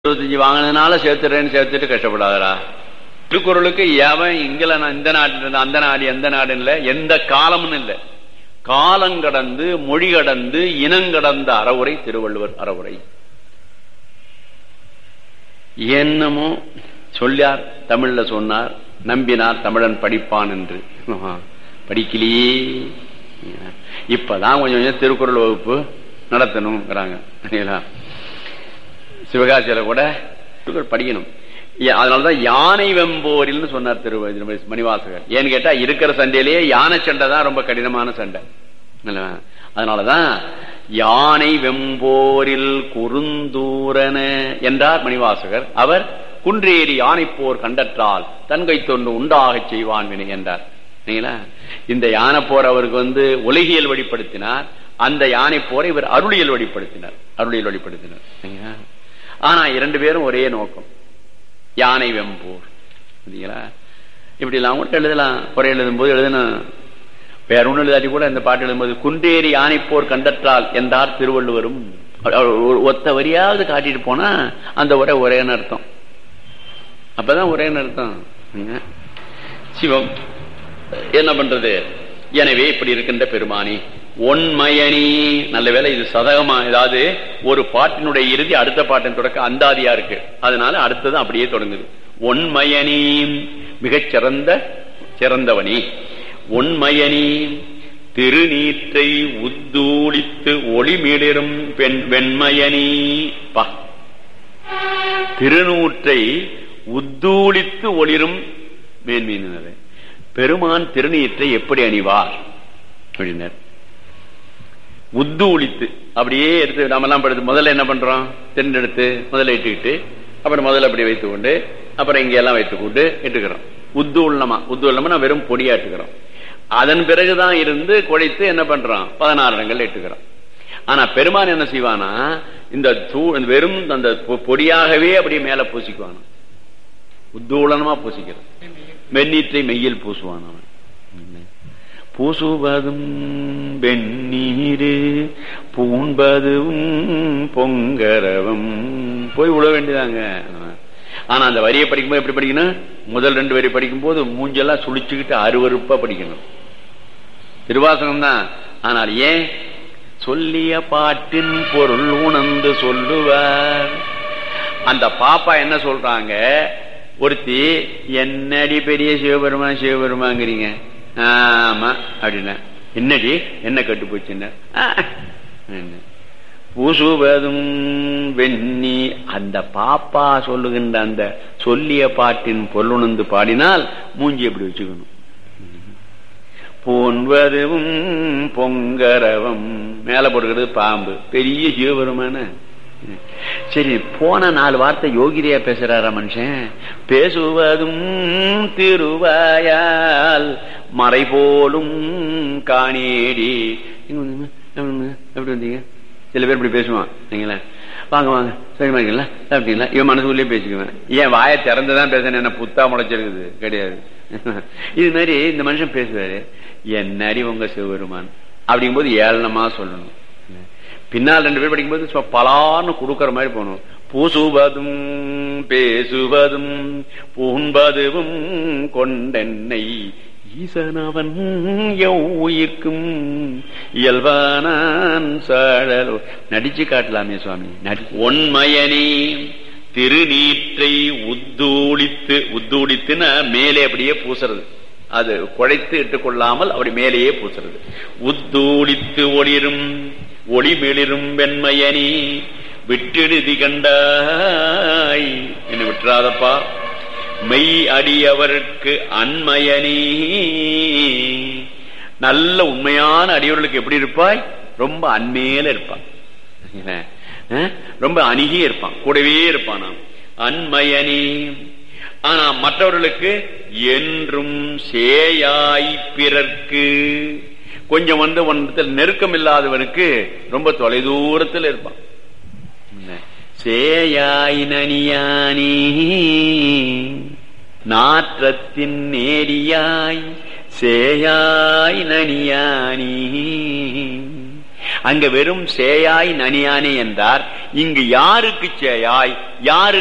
இருபத்தஞ்சு வாங்கினதுனால சேர்த்துறேன்னு சேர்த்துட்டு கஷ்டப்படாதரா திருக்குறளுக்கு எவன் இங்கல இந்த நாட்டில் இருந்து அந்த நாடு எந்த நாடு இல்ல எந்த காலம்னு இல்ல காலங்கடந்து மொழி கடந்து இனங்கடந்த அறவுரை திருவள்ளுவர் அறவுரை என்னமோ சொல்லியார் தமிழ்ல சொன்னார் நம்பினார் தமிழன் படிப்பான் என்று படிக்கலையே இப்பதான் கொஞ்சம் கொஞ்சம் திருக்குறள் வகுப்பு நடத்தணுங்கிறாங்க சிவகாசியில கூட படிக்கணும் அதனாலதான் யானை வெம்போரில்னு சொன்னார் திரு மணிவாசகர் ஏன்னு கேட்டா இருக்கிற சண்டையிலேயே யானை சண்டை தான் ரொம்ப கடினமான சண்டை அதனாலதான் யானை வெம்போரில் குறுந்தூரன என்றார் மணிவாசகர் அவர் குன்றேறி யானை போர் கண்டற்றால் தன்கை தொண்டு உண்டாக செய்வான் வினை என்றார் இந்த யானை போர் அவருக்கு வந்து உலகியல் வெளிப்படுத்தினார் அந்த யானை போரை இவர் அருளியல் வெளிப்படுத்தினார் அருளியல் வெளிப்படுத்தினார் ஆனா இரண்டு பேரும் ஒரே நோக்கம் யானை வெம்போர் இப்படி எல்லாம் கூட எழுதலாம் குறை எழுதும் போது எழுதணும் வேற ஒண்ணு எழுதாட்டி கூட இந்த பாட்டு எழுதும்போது குன்றேறி யானை போர் கண்டற்றால் என்றார் திருவள்ளுவரும் ஒத்த வரியாவது காட்டிட்டு போனா அந்த உரை ஒரேன்னு அர்த்தம் அப்பதான் ஒரேன்னு அர்த்தம் சிவம் என்ன பண்றது எனவே இப்படி இருக்கின்ற பெருமானி ஒன்மயனி நல்ல வேலை இது சதகமா ஏதாவது ஒரு பாட்டினுடைய இறுதி அடுத்த பாட்டின் தொடக்க அந்தாதியா இருக்கு அதனால அடுத்தது அப்படியே தொடங்குது ஒன்மயனி மிகச் சிறந்த சிறந்தவனி ஒன்மயனி திருநீற்றை உத்தூளித்து ஒளிமிளிரும் பெண் வெண்மயனி பா திருநூற்றை உத்தூளித்து ஒளிரும் மேன்மீனது பெருமான் திருநீற்றை எப்படி அணிவார் அப்படின்னார் உத்தூளித்து அப்படியே எடுத்து நாம எல்லாம் படுத்து முதல்ல என்ன பண்றோம் தென்னெடுத்து முதல்ல இட்டுக்கிட்டு அப்புறம் முதல்ல அப்படி வைத்துக் கொண்டு அப்புறம் இங்க எல்லாம் வைத்துக் கொண்டு இட்டுக்கிறோம் உத்தூள்ளமா உத்தூள்ளமா வெறும் பொடியா இட்டுக்கிறோம் அதன் பிறகுதான் இருந்து குழைத்து என்ன பண்றோம் பதினாறு இடங்கள் இட்டுக்கிறோம் ஆனா பெருமான் என்ன செய்வானா இந்த தூ வெறும் அந்த பொடியாகவே அப்படியே மேல பூசிக்குவானா உத்தூளனமா பூசிக்கிறது வெந்நீற்றை மெய்யில் பூசுவான் அவன் பூசுவதும் வெந்நீரு பூண்பதும் பொங்கரவும் போய் விட வேண்டியதாங்க ஆனா அந்த வரியை படிக்கும்போது எப்படி படிக்கணும் முதல் ரெண்டு வரி படிக்கும் போது மூஞ்செல்லாம் சுழிச்சுக்கிட்டு அருவறுப்பா படிக்கணும் திருவாசகம் தான் ஆனால் ஏன் சொல்லிய பாட்டின் பொருள் உணர்ந்து சொல்லுவார் அந்த பாப்பா என்ன சொல்றாங்க ஒருத்தி என்னடி பெரிய சிவபெருமான் சிவபெருமாங்கிறீங்க ஆமா அப்படின்னா என்னடி என்ன கட்டு போச்சுன்னா பூசுவதும் வெண்ணி அந்த பாப்பா சொல்லுகின்ற அந்த சொல்லிய பாட்டின் பொருளுணர்ந்து பாடினால் மூஞ்சி எப்படி வச்சுக்கணும் போன்வதும் பொங்கரவம் மேல போடுகிறது பாம்பு பெரிய சிவபெருமான சரி போன நாலு வார்த்தை யோகிரியா பேசுறாரா மனுஷன் பேசுவதும் திருவாயால் மறை போலும் காணேடி எப்படி வந்தீங்க சில பேர் இப்படி பேசுவான் நீங்களா வாங்க வாங்க சரிமா இருக்கீங்களா சாப்பிட்டீங்களா இவன் மனசுக்குள்ளேயே பேசிக்குவேன் ஏன் வாயை திறந்துதான் பேசுறேன் என்ன புத்தா முளைச்சிருக்குது கிடையாது இது மாதிரி இந்த மனுஷன் பேசுவாரு என்ன அறிவு உங்க சிவபெருமான் அப்படிங்கும் போது ஏளனமா சொல்லணும் பின்னால் ரெண்டு பேர் படிக்கும்போது பலான்னு கொடுக்கற மாதிரி போகணும் பூசுவதும் பேசுவதும் பூண்பதுவும் கொண்டென்னை ஈசனவன் உயிர்க்கும் இயல்பானான் சாழலோ நடிச்சு காட்டலாமே சுவாமி நடி ஒன்மயனி திருநீற்றை உத்தூளித்து உத்தூளித்துன்னா மேலே அப்படியே பூசுறது அது குழைத்து இட்டுக்கொள்ளாமல் அப்படி மேலேயே பூசுறது உத்தூளித்து ஒளிரும் ஒளி மெளிரும் வெண்மையனி விட்டெழுதி கண்டாய் என்ன விட்டுறாதப்பா மெய் அடியவருக்கு அண்மையனி நல்ல உண்மையான அடியவர்களுக்கு எப்படி இருப்பாய் ரொம்ப அண்மையில இருப்பான் ரொம்ப அணுகியே இருப்பான் கூடவே இருப்பான் நாம் அண்மையனி ஆனா மற்றவர்களுக்கு என்றும் சேயாய் பிறர்க்கு கொஞ்சம் வந்து ஒன்றத்தில் நெருக்கம் இல்லாதவனுக்கு ரொம்ப தொலைதூரத்தில் இருப்பான் சேயாய் நனியானி நாற்றத்தின் நேரியாய் சேயாய் நனியானி அங்க வெறும் சேயாய் நனியானே என்றார் இங்கு யாருக்கு சேயாய் யாருக்கு